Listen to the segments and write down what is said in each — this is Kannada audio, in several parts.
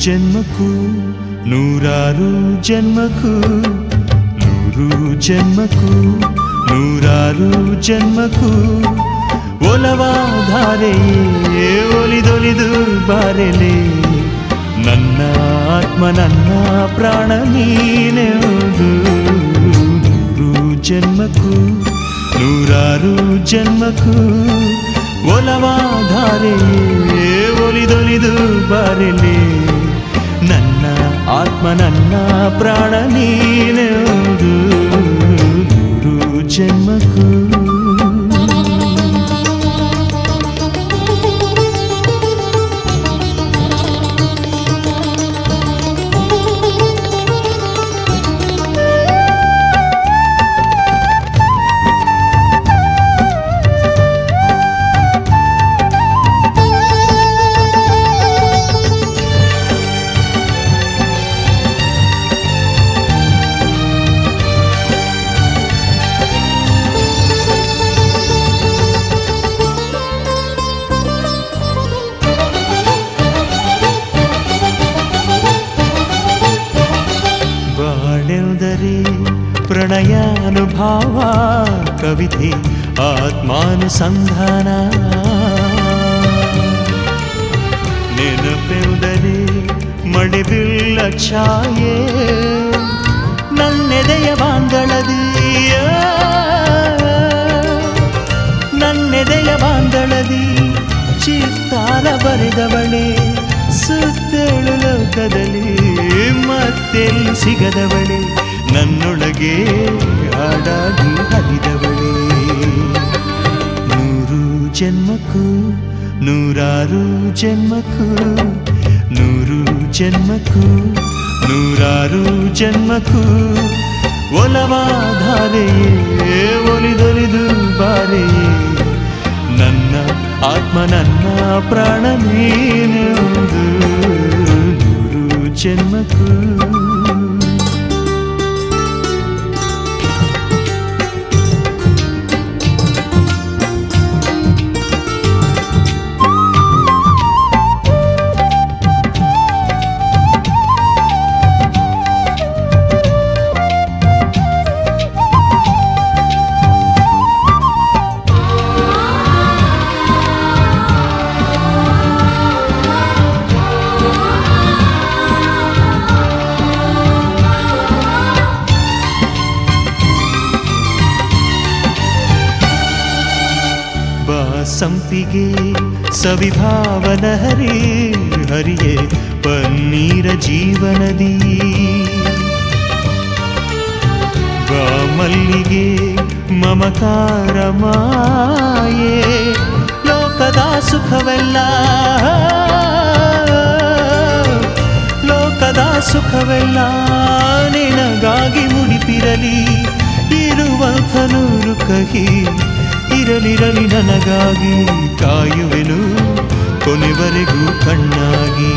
ಜನ್ಮಕ್ಕೂ ನೂರಾರು ಜನ್ಮಕ್ಕೂ ನೂರು ಜನ್ಮಕ್ಕೂ ನೂರಾರು ಜನ್ಮಕ್ಕೂ ಒಲವಾಧಾರೆಯೇ ಒಲಿದೊಲಿದು ಬಾರೆಲೆ ನನ್ನ ಆತ್ಮ ನನ್ನ ಪ್ರಾಣ ನೀನೆಂದು ನೂರು ಜನ್ಮಕ್ಕೂ ನೂರಾರು ಜನ್ಮಕ್ಕೂ ಒಲವಾಧಾರೆಯೇ ಒಲಿದೊಲಿದು ಬಾರೆಲೆ ನನ್ನ ಆತ್ಮ ನನ್ನ ಪ್ರಾಣ ನೀನೆಂದು ನೂರು ಜನ್ಮಕ್ಕೂ ಬಾಳೆಲ್ದರೆ ಪ್ರಣಯಾನುಭಾವ ಕವಿತೆ ಆತ್ಮಾನುಸಂಧಾನ ನೆನಪೆಂದರೆ ಮಡಿಬಿಲ್ಲ ಛಾಯೆ ನನ್ನೆದೆಯ ಬಾಂದಳದಿಯ ನನ್ನೆದೆಯ ಬಾಂದಳದಿ ಚಿತ್ತಾರ ಬರೆದವಳೆ ಸುತ್ತೇಳು ಲೋಕದಲ್ಲಿ ಮತ್ತೆಲ್ಲಿ ಸಿಗದವಳೆ ನನ್ನೊಳಗೆ ಹಾಡಾಗಿ ಹರಿದವಳೆ ನೂರು ಜನ್ಮಕ್ಕೂ ನೂರಾರು ಜನ್ಮಕ್ಕೂ ನೂರು ಜನ್ಮಕ್ಕೂ ನೂರಾರು ಜನ್ಮಕ್ಕೂ ಒಲವಾಧಾರೆಯೇ ಒಲಿದೊಲಿದು ಬಾರೆಯೇ ನನ್ನ ಆತ್ಮ ನನ್ನ ಪ್ರಾಣ ನೀನೆಂದು ನೂರು ಜನ್ಮಕ್ಕೂ ಸಂಪಿಗೆ ಸವಿಭಾವನ ಹರಿ ಹರಿಯೇ ಪನ್ನೀರ ಜೀವನದಿ ಮಲ್ಲಿಗೆ ಮಮಕಾರ ಮಾಯೆ ಲೋಕದ ಸುಖವೆಲ್ಲ ಲೋಕದ ಸುಖವೆಲ್ಲ ನಿನಗಾಗಿ ಮುಡಿಪಿರಲಿ ಇರುವಂಥ ನೂರು ಕಹಿ ಇರಲಿರಲಿ ನನಗಾಗಿ ಕಾಯುವೆನು ಕೊನೆವರೆಗೂ ಕಣ್ಣಾಗಿ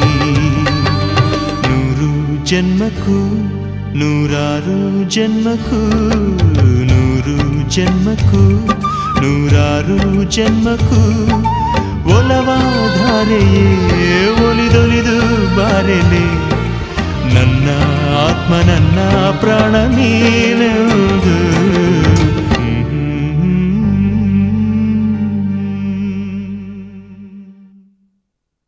ನೂರು ಜನ್ಮಕ್ಕೂ ನೂರಾರು ಜನ್ಮಕ್ಕೂ ನೂರು ಜನ್ಮಕ್ಕೂ ನೂರಾರು ಜನ್ಮಕ್ಕೂ ಒಲವಾಧಾರೆಯೇ ಒಲಿದೊಲಿದು ಬಾರೆಲೆ ನನ್ನ ಆತ್ಮ ನನ್ನ ಪ್ರಾಣ ನೀನು